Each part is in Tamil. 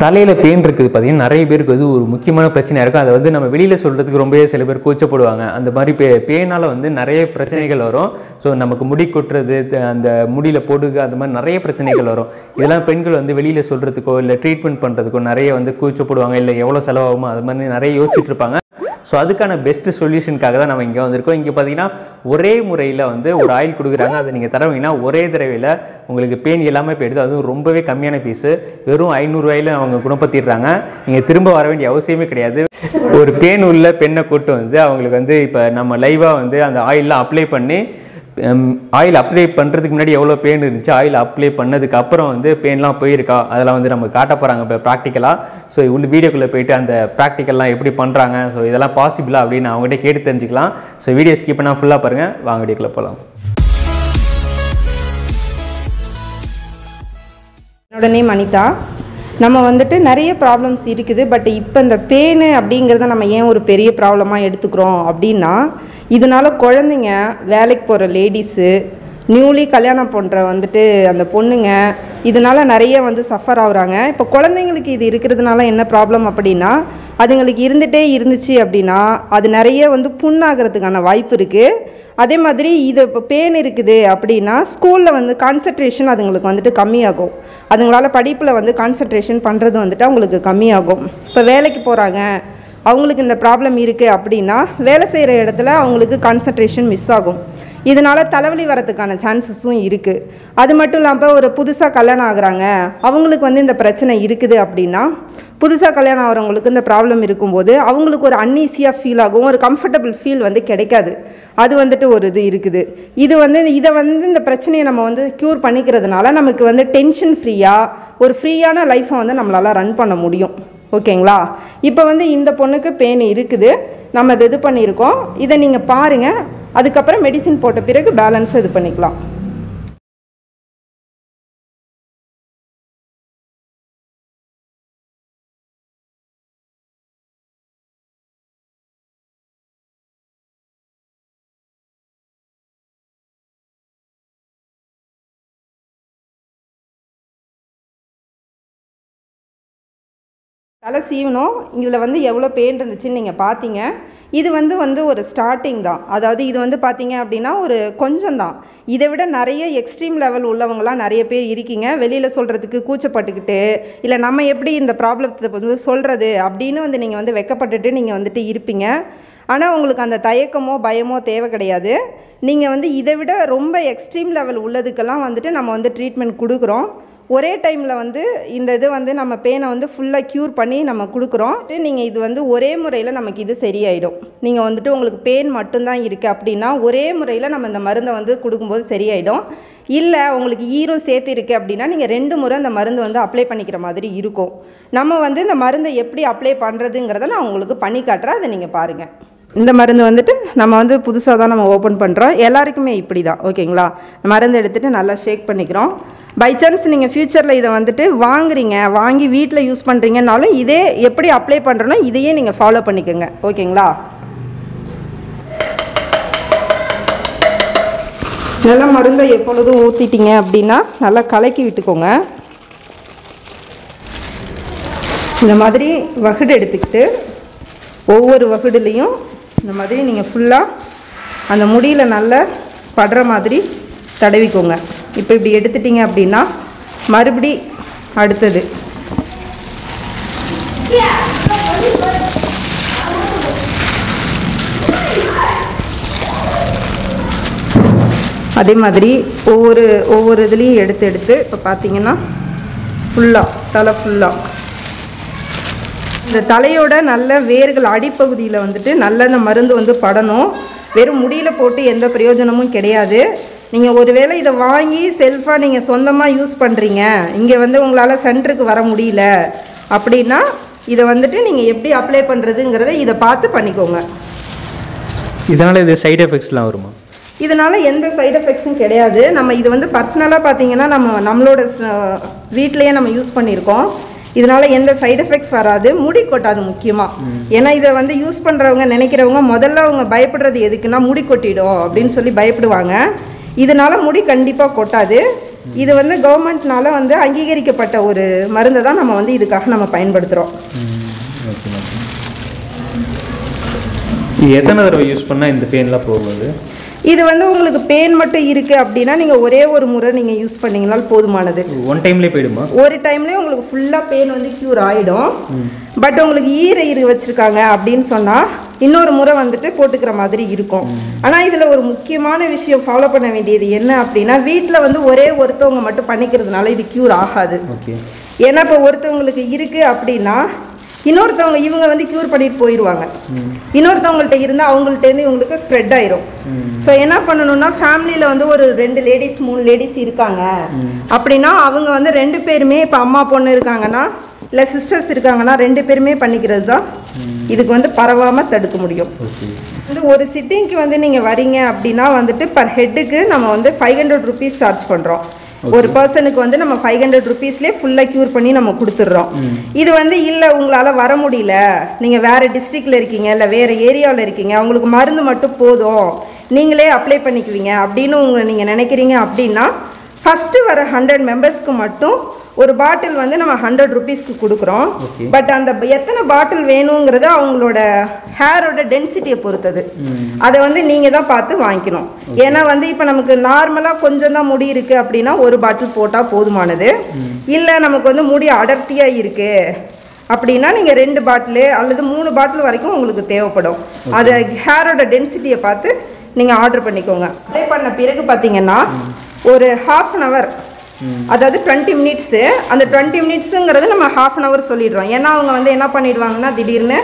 தலையில் பெயின் இருக்குது பார்த்தீங்கன்னா நிறைய பேருக்கு வந்து ஒரு முக்கியமான பிரச்சனையாக இருக்கும் அதை வந்து நம்ம வெளியில் சொல்கிறதுக்கு ரொம்பவே சில பேர் கூச்சப்படுவாங்க அந்த மாதிரி பே பேனால் வந்து நிறைய பிரச்சனைகள் வரும் ஸோ நமக்கு முடி கொட்டுறது த- அந்த முடியில் பொடுகு அந்த மாதிரி நிறைய பிரச்சனைகள் வரும் இதெல்லாம் பெண்கள் வந்து வெளியில் சொல்கிறதுக்கோ இல்லை ட்ரீட்மெண்ட் பண்ணுறதுக்கோ நிறைய வந்து கூச்சப்படுவாங்க இல்லை எவ்வளோ செலவாகுமோ அது மாதிரி நிறைய யோசிச்சுட்டு இருப்பாங்க ஸோ அதுக்கான பெஸ்ட் சொல்யூஷனுக்காக தான் நம்ம இங்கே வந்திருக்கோம் இங்கே பார்த்தீங்கன்னா ஒரே முறையில் வந்து ஒரு ஆயில் கொடுக்குறாங்க அதை நீங்கள் தரவீங்கன்னா ஒரே தடவையில் உங்களுக்கு பெயின் எல்லாமே போயிடுது அதுவும் ரொம்பவே கம்மியான பீஸு வெறும் ஐநூறுரூவாயில அவங்க குணப்படுத்திடுறாங்க நீங்கள் திரும்ப வர வேண்டிய அவசியமே கிடையாது ஒரு பேன் உள்ள பெண்ணை கூட்டு வந்து அவங்களுக்கு வந்து இப்போ நம்ம லைவாக வந்து அந்த ஆயிலெலாம் அப்ளை பண்ணி ஆயில் அப்ளை பண்ணுறதுக்கு முன்னாடி எவ்வளோ பெயின் இருந்துச்சு ஆயில் அப்ளை பண்ணதுக்கு அப்புறம் வந்து பெயின்லாம் போயிருக்கா அதெல்லாம் வந்து நம்ம காட்ட போகிறாங்க இப்போ ப்ராக்டிக்கலாக ஸோ உள்ள வீடியோக்குள்ளே போயிட்டு அந்த ப்ராக்டிக்கல்லாம் எப்படி பண்ணுறாங்க ஸோ இதெல்லாம் பாசிபிளா அப்படின்னு அவங்ககிட்ட கேட்டு தெரிஞ்சுக்கலாம் ஸோ வீடியோ ஸ்கிப் பண்ணால் ஃபுல்லாக பாருங்கள் வாங்க வீடியோக்குள்ளே போகலாம் என்னோட நேம் அனிதா நம்ம வந்துட்டு நிறைய ப்ராப்ளம்ஸ் இருக்குது பட் இப்போ இந்த பேனு அப்படிங்கிறத நம்ம ஏன் ஒரு பெரிய ப்ராப்ளமாக எடுத்துக்கிறோம் அப்படின்னா இதனால குழந்தைங்க வேலைக்கு போகிற லேடிஸு நியூலி கல்யாணம் பண்ணுற வந்துட்டு அந்த பொண்ணுங்க இதனால நிறைய வந்து சஃபர் ஆகுறாங்க இப்போ குழந்தைங்களுக்கு இது இருக்கிறதுனால என்ன ப்ராப்ளம் அப்படின்னா அதுங்களுக்கு இருந்துகிட்டே இருந்துச்சு அப்படின்னா அது நிறைய வந்து புண்ணாகிறதுக்கான வாய்ப்பு இருக்குது அதே மாதிரி இது இப்போ பேன் இருக்குது அப்படின்னா ஸ்கூலில் வந்து கான்சன்ட்ரேஷன் அதுங்களுக்கு வந்துட்டு கம்மியாகும் அதுங்களால படிப்பில் வந்து கான்சன்ட்ரேஷன் பண்ணுறது வந்துட்டு அவங்களுக்கு கம்மியாகும் இப்போ வேலைக்கு போகிறாங்க அவங்களுக்கு இந்த ப்ராப்ளம் இருக்குது அப்படின்னா வேலை செய்கிற இடத்துல அவங்களுக்கு கான்சன்ட்ரேஷன் மிஸ் ஆகும் இதனால தலைவலி வரதுக்கான சான்சஸும் இருக்குது அது மட்டும் இல்லாமல் ஒரு புதுசாக கல்யாணம் ஆகுறாங்க அவங்களுக்கு வந்து இந்த பிரச்சனை இருக்குது அப்படின்னா புதுசாக கல்யாணம் ஆகிறவங்களுக்கு இந்த ப்ராப்ளம் இருக்கும்போது அவங்களுக்கு ஒரு அன்ஈஸியாக ஃபீல் ஆகும் ஒரு கம்ஃபர்டபுள் ஃபீல் வந்து கிடைக்காது அது வந்துட்டு ஒரு இது இருக்குது இது வந்து இதை வந்து இந்த பிரச்சனையை நம்ம வந்து க்யூர் பண்ணிக்கிறதுனால நமக்கு வந்து டென்ஷன் ஃப்ரீயாக ஒரு ஃப்ரீயான லைஃப்பை வந்து நம்மளால் ரன் பண்ண முடியும் ஓகேங்களா இப்போ வந்து இந்த பொண்ணுக்கு பெயின் இருக்குது நம்ம இது இது பண்ணியிருக்கோம் இதை நீங்கள் பாருங்கள் அதுக்கப்புறம் மெடிசின் போட்ட பிறகு பேலன்ஸ் இது பண்ணிக்கலாம் தலை சீவணும் இதில் வந்து எவ்வளோ பெயின் இருந்துச்சுன்னு நீங்கள் பார்த்தீங்க இது வந்து வந்து ஒரு ஸ்டார்டிங் தான் அதாவது இது வந்து பார்த்தீங்க அப்படின்னா ஒரு கொஞ்சம் தான் இதை விட நிறைய எக்ஸ்ட்ரீம் லெவல் உள்ளவங்களாம் நிறைய பேர் இருக்கீங்க வெளியில் சொல்கிறதுக்கு கூச்சப்பட்டுக்கிட்டு இல்லை நம்ம எப்படி இந்த ப்ராப்ளத்தை வந்து சொல்கிறது அப்படின்னு வந்து நீங்கள் வந்து வெக்கப்பட்டுட்டு நீங்கள் வந்துட்டு இருப்பீங்க ஆனால் உங்களுக்கு அந்த தயக்கமோ பயமோ தேவை கிடையாது நீங்கள் வந்து இதை விட ரொம்ப எக்ஸ்ட்ரீம் லெவல் உள்ளதுக்கெல்லாம் வந்துட்டு நம்ம வந்து ட்ரீட்மெண்ட் கொடுக்குறோம் ஒரே டைமில் வந்து இந்த இது வந்து நம்ம பேனை வந்து ஃபுல்லாக க்யூர் பண்ணி நம்ம கொடுக்குறோம் நீங்கள் இது வந்து ஒரே முறையில் நமக்கு இது சரியாயிடும் நீங்கள் வந்துட்டு உங்களுக்கு பெயின் மட்டும்தான் இருக்குது அப்படின்னா ஒரே முறையில் நம்ம இந்த மருந்தை வந்து கொடுக்கும்போது சரியாயிடும் இல்லை உங்களுக்கு ஈரம் சேர்த்து இருக்குது அப்படின்னா நீங்கள் ரெண்டு முறை அந்த மருந்து வந்து அப்ளை பண்ணிக்கிற மாதிரி இருக்கும் நம்ம வந்து இந்த மருந்தை எப்படி அப்ளை பண்ணுறதுங்கிறத நான் உங்களுக்கு பண்ணி காட்டுறேன் அதை நீங்கள் பாருங்கள் இந்த மருந்து வந்துட்டு நம்ம வந்து புதுசாக தான் நம்ம ஓப்பன் பண்ணுறோம் எல்லாருக்குமே இப்படி தான் ஓகேங்களா மருந்து எடுத்துகிட்டு நல்லா ஷேக் பண்ணிக்கிறோம் பை சான்ஸ் நீங்கள் ஃப்யூச்சரில் இதை வந்துட்டு வாங்குறீங்க வாங்கி வீட்டில் யூஸ் பண்ணுறீங்கனாலும் இதே எப்படி அப்ளை பண்ணுறனோ இதையே நீங்கள் ஃபாலோ பண்ணிக்கோங்க ஓகேங்களா நல்லா மருந்தை எப்பொழுதும் ஊற்றிட்டீங்க அப்படின்னா நல்லா கலக்கி விட்டுக்கோங்க இந்த மாதிரி வகுடு எடுத்துக்கிட்டு ஒவ்வொரு வகுடுலேயும் இந்த மாதிரி நீங்கள் ஃபுல்லாக அந்த முடியில் நல்லா படுற மாதிரி தடவிக்கோங்க இப்போ இப்படி எடுத்துட்டீங்க அப்படின்னா மறுபடி அடுத்தது அதே மாதிரி ஒவ்வொரு ஒவ்வொரு இதுலேயும் எடுத்து எடுத்து இப்போ பார்த்தீங்கன்னா ஃபுல்லாக தலை ஃபுல்லாக இந்த தலையோட நல்ல வேர்கள் அடிப்பகுதியில் வந்துட்டு நல்ல இந்த மருந்து வந்து படணும் வெறும் முடியில் போட்டு எந்த பிரயோஜனமும் கிடையாது நீங்கள் ஒருவேளை இதை வாங்கி செல்ஃபாக நீங்கள் சொந்தமாக யூஸ் பண்ணுறீங்க இங்கே வந்து உங்களால் சென்டருக்கு வர முடியல அப்படின்னா இதை வந்துட்டு நீங்கள் எப்படி அப்ளை பண்ணுறதுங்கிறத இதை பார்த்து பண்ணிக்கோங்க இதனால் இது சைடு எஃபெக்ட்ஸ்லாம் வருமா இதனால எந்த சைடு எஃபெக்ட்ஸும் கிடையாது நம்ம இது வந்து பர்சனலாக பார்த்தீங்கன்னா நம்ம நம்மளோட ச- வீட்டிலேயே நம்ம யூஸ் பண்ணியிருக்கோம் இதனால எந்த சைடு எஃபெக்ட்ஸ் வராது முடி கொட்டாது முக்கியமாக ஏன்னா இதை வந்து யூஸ் பண்ணுறவங்க நினைக்கிறவங்க முதல்ல அவங்க பயப்படுறது எதுக்குன்னா முடி கொட்டிடும் அப்படின்னு சொல்லி பயப்படுவாங்க இதனால முடி கண்டிப்பாக கொட்டாது இது வந்து கவர்மெண்ட்னால வந்து அங்கீகரிக்கப்பட்ட ஒரு மருந்தை தான் நம்ம வந்து இதுக்காக நம்ம பயன்படுத்துகிறோம் ஓகே மேம் இது எத்தனை தடவை யூஸ் பண்ணால் இந்த பெயின்லாம் போகுது இது வந்து உங்களுக்கு பெயின் மட்டும் இருக்குது அப்படின்னா நீங்கள் ஒரே ஒரு முறை நீங்கள் யூஸ் பண்ணீங்கனால் போதுமானது ஒன் டைம்லேயே போயிடுமா ஒரு டைம்லேயே உங்களுக்கு ஃபுல்லாக பெயின் வந்து க்யூர் ஆகிடும் பட் உங்களுக்கு ஈர வச்சுருக்காங்க அப்படின்னு சொன்னால் இன்னொரு முறை வந்துட்டு போட்டுக்கிற மாதிரி இருக்கும் ஆனால் இதில் ஒரு முக்கியமான விஷயம் ஃபாலோ பண்ண வேண்டியது என்ன அப்படின்னா வீட்டில் வந்து ஒரே ஒருத்தவங்க மட்டும் பண்ணிக்கிறதுனால இது க்யூர் ஆகாது ஓகே ஏன்னா இப்போ ஒருத்தவங்களுக்கு இருக்குது அப்படின்னா இன்னொருத்தவங்க இவங்க வந்து க்யூர் பண்ணிட்டு போயிடுவாங்க இன்னொருத்தவங்கள்ட்ட இருந்தால் அவங்கள்ட்டேருந்து இவங்களுக்கு ஸ்ப்ரெட் ஆயிரும் ஸோ என்ன பண்ணணும்னா ஃபேமிலியில் வந்து ஒரு ரெண்டு லேடிஸ் மூணு லேடிஸ் இருக்காங்க அப்படின்னா அவங்க வந்து ரெண்டு பேருமே இப்போ அம்மா பொண்ணு இருக்காங்கன்னா இல்லை சிஸ்டர்ஸ் இருக்காங்கன்னா ரெண்டு பேருமே பண்ணிக்கிறது தான் இதுக்கு வந்து பரவாமல் தடுக்க முடியும் ஓகே வந்து ஒரு சிட்டிங்க்கு வந்து நீங்கள் வரீங்க அப்படின்னா வந்துட்டு பர் ஹெட்டுக்கு நம்ம வந்து ஃபைவ் ஹண்ட்ரட் ருபீஸ் சார்ஜ் பண்ணுறோம் ஒரு பர்சனுக்கு வந்து நம்ம ஃபைவ் ஹண்ட்ரட் ருபீஸ்லேயே ஃபுல்லாக க்யூர் பண்ணி நம்ம கொடுத்துட்றோம் இது வந்து இல்லை உங்களால் வர முடியல நீங்கள் வேறு டிஸ்ட்ரிக்டில் இருக்கீங்க இல்லை வேறு ஏரியாவில் இருக்கீங்க உங்களுக்கு மருந்து மட்டும் போதும் நீங்களே அப்ளை பண்ணிக்குவீங்க அப்படின்னு உங்களை நீங்கள் நினைக்கிறீங்க அப்படின்னா ஃபஸ்ட்டு வர ஹண்ட்ரட் மெம்பர்ஸ்க்கு மட்டும் ஒரு பாட்டில் வந்து நம்ம ஹண்ட்ரட் ருபீஸ்க்கு கொடுக்குறோம் Okay. பட் அந்த ப- எத்தனை பாட்டில் வேணுங்கிறது அவங்களோட ஹேரோட டென்சிட்டியை பொறுத்தது அதை வந்து நீங்கள் தான் பார்த்து வாங்கிக்கணும் ஏன்னா வந்து இப்போ நமக்கு நார்மலாக கொஞ்சம் தான் முடி இருக்குது அப்படின்னா ஒரு பாட்டில் போட்டால் போதுமானது இல்லை நமக்கு வந்து முடி அடர்த்தியாக இருக்குது அப்படின்னா நீங்கள் ரெண்டு பாட்டிலு அல்லது மூணு பாட்டில் வரைக்கும் உங்களுக்கு தேவைப்படும் அது ஹேரோட டென்சிட்டியை பார்த்து நீங்கள் ஆர்டர் பண்ணிக்கோங்க அப்ளை பண்ண பிறகு பார்த்தீங்கன்னா ஒரு ஹாஃப் அன் ஹவர் அதாவது டுவெண்ட்டி மினிட்ஸு அந்த டுவெண்ட்டி மினிட்ஸுங்கிறது நம்ம ஹாஃப் அன் ஹவர் சொல்லிடுறோம் ஏன்னா அவங்க வந்து என்ன பண்ணிடுவாங்கன்னா திடீர்னு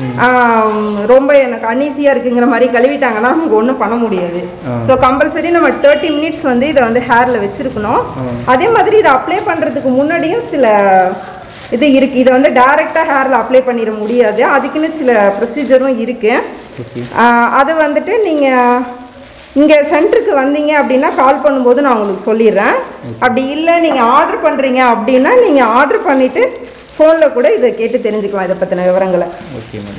ஆம், ரொம்ப எனக்கு அன்ஈஸியாக இருக்குங்கிற மாதிரி கழுவிட்டாங்கன்னா நமக்கு ஒன்றும் பண்ண முடியாது ஸோ கம்பல்சரி நம்ம தேர்ட்டி மினிட்ஸ் வந்து இதை வந்து ஹேரில் வச்சுருக்கணும் அதே மாதிரி இதை அப்ளை பண்ணுறதுக்கு முன்னாடியும் சில இது இருக்குது இதை வந்து டைரெக்டாக ஹேரில் அப்ளை பண்ணிட முடியாது அதுக்குன்னு சில ப்ரொசீஜரும் இருக்குது ஓகே அது வந்துட்டு நீங்கள் இங்கே சென்டருக்கு வந்தீங்க அப்படின்னா கால் பண்ணும்போது நான் உங்களுக்கு சொல்லிடுறேன் அப்படி இல்லை நீங்கள் ஆர்டர் பண்ணுறீங்க அப்படின்னா நீங்கள் ஆர்டர் பண்ணிவிட்டு ஃபோனில் கூட இதை கேட்டு தெரிஞ்சுக்கலாம் இதை பற்றின விவரங்களை ஓகே மேம்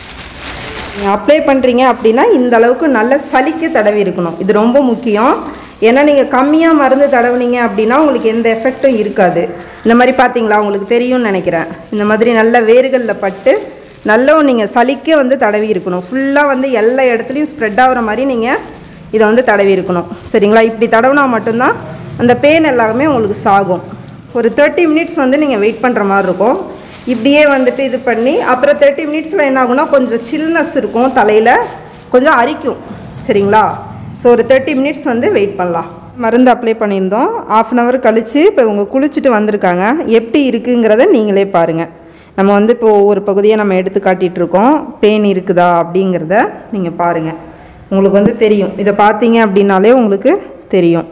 நீங்கள் அப்ளை பண்ணுறீங்க அப்படின்னா இந்த அளவுக்கு நல்ல சலிக்கு தடவி இருக்கணும் இது ரொம்ப முக்கியம் ஏன்னா நீங்கள் கம்மியாக மருந்து தடவுனீங்க அப்படின்னா உங்களுக்கு எந்த எஃபெக்ட்டும் இருக்காது இந்த மாதிரி பார்த்தீங்களா உங்களுக்கு தெரியும்னு நினைக்கிறேன் இந்த மாதிரி நல்ல வேர்களில் பட்டு நல்ல நீங்கள் சலிக்க வந்து தடவி இருக்கணும் ஃபுல்லாக வந்து எல்லா இடத்துலையும் ஸ்ப்ரெட் ஆகுற மாதிரி நீங்கள் இதை வந்து தடவி இருக்கணும் சரிங்களா இப்படி தடவுனா மட்டும்தான் அந்த பெயின் எல்லாமே உங்களுக்கு சாகும் ஒரு தேர்ட்டி மினிட்ஸ் வந்து நீங்கள் வெயிட் பண்ணுற மாதிரி இருக்கும் இப்படியே வந்துட்டு இது பண்ணி அப்புறம் தேர்ட்டி மினிட்ஸில் என்ன ஆகும்னா கொஞ்சம் சில்னஸ் இருக்கும் தலையில் கொஞ்சம் அரிக்கும் சரிங்களா ஸோ ஒரு தேர்ட்டி மினிட்ஸ் வந்து வெயிட் பண்ணலாம் மருந்து அப்ளை பண்ணியிருந்தோம் ஆஃப் அன் ஹவர் கழித்து இப்போ இவங்க குளிச்சுட்டு வந்திருக்காங்க எப்படி இருக்குங்கிறத நீங்களே பாருங்கள் நம்ம வந்து இப்போ ஒவ்வொரு பகுதியை நம்ம எடுத்து காட்டிகிட்டு இருக்கோம் பெயின் இருக்குதா அப்படிங்கிறத நீங்கள் பாருங்கள் உங்களுக்கு வந்து தெரியும் இதை பார்த்தீங்க அப்படின்னாலே உங்களுக்கு தெரியும்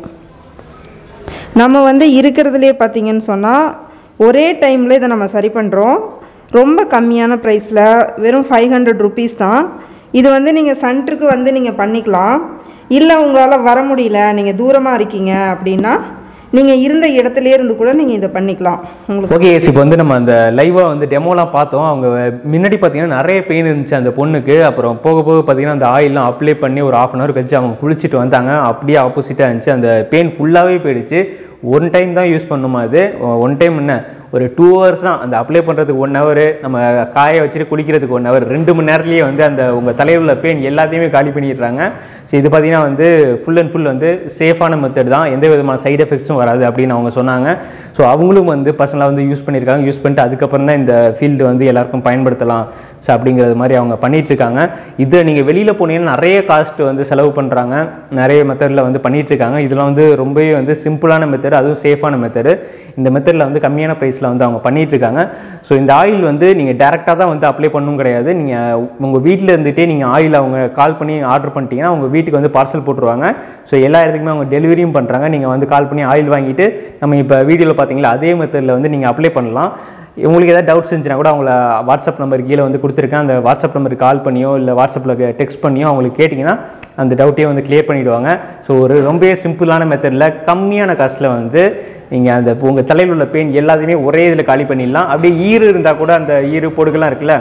நம்ம வந்து இருக்கிறதுலே பார்த்தீங்கன்னு சொன்னால் ஒரே டைமில் இதை நம்ம சரி பண்ணுறோம் ரொம்ப கம்மியான ப்ரைஸில் வெறும் ஃபைவ் ஹண்ட்ரட் ருபீஸ் தான் இது வந்து நீங்கள் சென்டருக்கு வந்து நீங்கள் பண்ணிக்கலாம் இல்லை உங்களால் வர முடியல நீங்கள் தூரமாக இருக்கீங்க அப்படின்னா நீங்கள் இருந்த இடத்துலயே இருந்து கூட நீங்கள் இதை பண்ணிக்கலாம் உங்களுக்கு ஓகே இப்போ வந்து நம்ம அந்த லைவாக வந்து டெமோலாம் பார்த்தோம் அவங்க முன்னாடி பார்த்தீங்கன்னா நிறைய பெயின் இருந்துச்சு அந்த பொண்ணுக்கு அப்புறம் போக போக பார்த்தீங்கன்னா அந்த ஆயில்லாம் அப்ளை பண்ணி ஒரு ஆஃப் அன் ஹவர் கழிச்சு அவங்க குளிச்சுட்டு வந்தாங்க அப்படியே ஆப்போசிட்டாக இருந்துச்சு அந்த பெயின் ஃபுல்லாகவே போயிடுச்சு ஒன் டைம் தான் யூஸ் பண்ணுமா அது ஒன் டைம் என்ன ஒரு டூ ஹவர்ஸ் தான் அந்த அப்ளை பண்ணுறதுக்கு ஒன் ஹவர் நம்ம காய வச்சுட்டு குளிக்கிறதுக்கு ஒன் ஹவர் ரெண்டு மணி நேரத்துலேயே வந்து அந்த உங்கள் தலையில் உள்ள பெயின் எல்லாத்தையுமே காலி பண்ணிடுறாங்க ஸோ இது பார்த்தீங்கன்னா வந்து ஃபுல் அண்ட் ஃபுல் வந்து சேஃபான மெத்தட் தான் எந்த விதமான சைடு எஃபெக்ட்ஸும் வராது அப்படின்னு அவங்க சொன்னாங்க ஸோ அவங்களும் வந்து பர்சனலாக வந்து யூஸ் பண்ணியிருக்காங்க யூஸ் பண்ணிட்டு அதுக்கப்புறம் தான் இந்த ஃபீல்டு வந்து எல்லாருக்கும் பயன்படுத்தலாம் ஸோ அப்படிங்கிறது மாதிரி அவங்க பண்ணிட்டு இருக்காங்க இதை நீங்கள் வெளியில் போனீங்கன்னா நிறைய காஸ்ட் வந்து செலவு பண்ணுறாங்க நிறைய மெத்தடில் வந்து பண்ணிட்டு இருக்காங்க இதெல்லாம் வந்து ரொம்பவே வந்து சிம்பிளான மெத்தட் அதுவும் சேஃபான மெத்தடு இந்த மெத்தடில் வந்து கம்மியான ப்ரைஸில் வந்து அவங்க பண்ணிட்டு இருக்காங்க ஸோ இந்த ஆயில் வந்து நீங்கள் டேரெக்டாக தான் வந்து அப்ளை பண்ணணும் கிடையாது நீங்கள் உங்கள் வீட்டில் இருந்துகிட்டே நீங்கள் ஆயில் அவங்க கால் பண்ணி ஆர்டர் பண்ணிட்டீங்கன்னா உங்கள் வீட்டுக்கு வந்து பார்சல் போட்டுருவாங்க ஸோ எல்லா இடத்துக்குமே அவங்க டெலிவரியும் பண்ணுறாங்க நீங்கள் வந்து கால் பண்ணி ஆயில் வாங்கிட்டு நம்ம இப்போ வீடியோவில் பார்த்தீங்களா அதே மெத்தடில் வந்து நீங்கள் அப்ளை பண்ணலாம் உங்களுக்கு ஏதாவது டவுட்ஸ் இருந்துச்சுன்னா கூட அவங்கள வாட்ஸ்அப் நம்பர் கீழே வந்து கொடுத்துருக்கேன் அந்த வாட்ஸ்அப் நம்பருக்கு கால் பண்ணியோ இல்லை வாட்ஸ்அப்பில் டெக்ஸ்ட் பண்ணியோ அவங்களுக்கு கேட்டிங்கன்னா அந்த டவுட்டையும் வந்து கிளியர் பண்ணிவிடுவாங்க ஸோ ஒரு ரொம்பவே சிம்பிளான மெத்தடில் கம்மியான காஸ்ட்டில் வந்து நீங்கள் அந்த உங்கள் தலையில் உள்ள பெயின் எல்லாத்தையுமே ஒரே இதில் காலி பண்ணிடலாம் அப்படியே ஈறு இருந்தால் கூட அந்த ஈறு பொடுகெல்லாம் இருக்குல்ல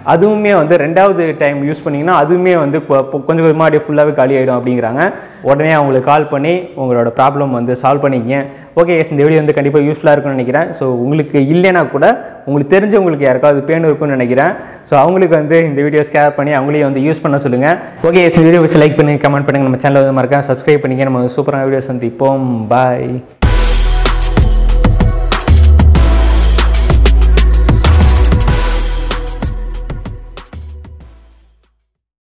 அதுவுமே வந்து ரெண்டாவது டைம் யூஸ் பண்ணிங்கன்னா அதுவுமே வந்து கொ- கொ- கொஞ்சம் கொஞ்சமாக அப்படியே ஃபுல்லாகவே காலி ஆகிடும் அப்படிங்கிறாங்க உடனே அவங்களுக்கு கால் பண்ணி உங்களோட ப்ராப்ளம் வந்து சால்வ் பண்ணிக்கங்க ஓகே இந்த வீடியோ வந்து கண்டிப்பாக யூஸ்ஃபுல்லாக இருக்கும்னு நினைக்கிறேன் ஸோ உங்களுக்கு இல்லைனா கூட உங்களுக்கு தெரிஞ்சவங்களுக்கு யாருக்காவது பேன் இருக்கும்னு நினைக்கிறேன் ஸோ அவங்களுக்கு வந்து இந்த வீடியோ ஷேர் பண்ணி அவங்களையும் வந்து யூஸ் பண்ண சொல்லுங்கள் ஓகே இந்த வீடியோ லைக் பண்ணி கமெண்ட் பண்ணுங்கள் நம்ம சேனலை வந்து மறக்காம சப்ஸ்கிரைப் பண்ணிக்க நம்ம சூப்பரான வீடியோஸ் வந்து இப்போம் பாய்